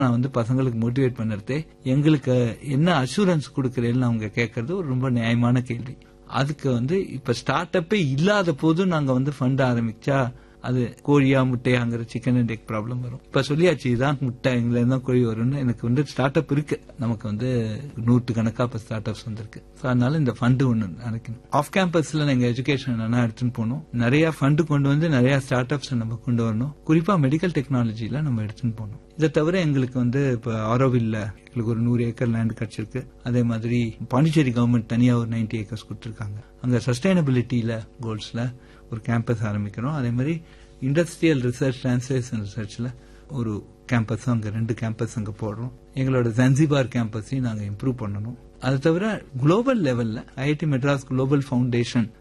நான் வந்து பசங்களுக்கு மோட்டிவேட் பண்ணுறதே எங்களுக்கு என்ன அஷூரன்ஸ் கொடுக்குறேன்னு அவங்க கேட்கறது ஒரு ரொம்ப நியாயமான கேள்வி அதுக்கு வந்து இப்ப ஸ்டார்ட் அப்பே இல்லாத போதும் நாங்க வந்து ஃபண்ட் ஆரம்பிச்சா அது கோழியா முட்டையாங்கிற சிக்கன் அண்ட் எக் ப்ராப்ளம் வரும் இப்ப சொல்லியாச்சு இதான் முட்டை எங்களை இருந்தா கோழி வரும்னு எனக்கு வந்து ஸ்டார்ட் அப் இருக்கு நமக்கு வந்து நூற்று கணக்கா இப்ப ஸ்டார்ட் அப்ஸ் வந்திருக்கு So, அதனால இந்த ஃபண்டு ஒண்ணு நினைக்கணும் ஆஃப் கேம்பஸ்ல நாங்க எஜுகேஷன் என்னன்னா எடுத்துன்னு போகணும் நிறைய ஃபண்டு கொண்டு வந்து நிறைய ஸ்டார்ட் அப்ஸ் நம்ம கொண்டு வரணும் குறிப்பா மெடிக்கல் டெக்னாலஜில நம்ம எடுத்துன்னு போகணும் இதை தவிர எங்களுக்கு வந்து இப்ப ஆரோவில்ல எங்களுக்கு ஒரு நூறு ஏக்கர் லேண்ட் கிடைச்சிருக்கு அதே மாதிரி பாண்டிச்சேரி கவர்மெண்ட் தனியா ஒரு 90 ஏக்கர்ஸ் கொடுத்திருக்காங்க அங்க சஸ்டைனபிலிட்டியில கோல்ஸ்ல ஒரு கேம்பஸ் ஆரம்பிக்கிறோம் அதே மாதிரி இண்டஸ்ட்ரியல் ரிசர்ச் டிரான்ஸ்லேஷன் ரிசர்ச்ல ஒரு கேம்பஸ் அங்க ரெண்டு கேம்பஸ் அங்க போடுறோம் எங்களோட ஜன்சிபார் கேம்பஸையும் நாங்க இம்ப்ரூவ் பண்ணணும் அது தவிர குளோபல் லெவல்ல ஐஐடி மெட்ராஸ் குளோபல் ஃபவுண்டேஷன்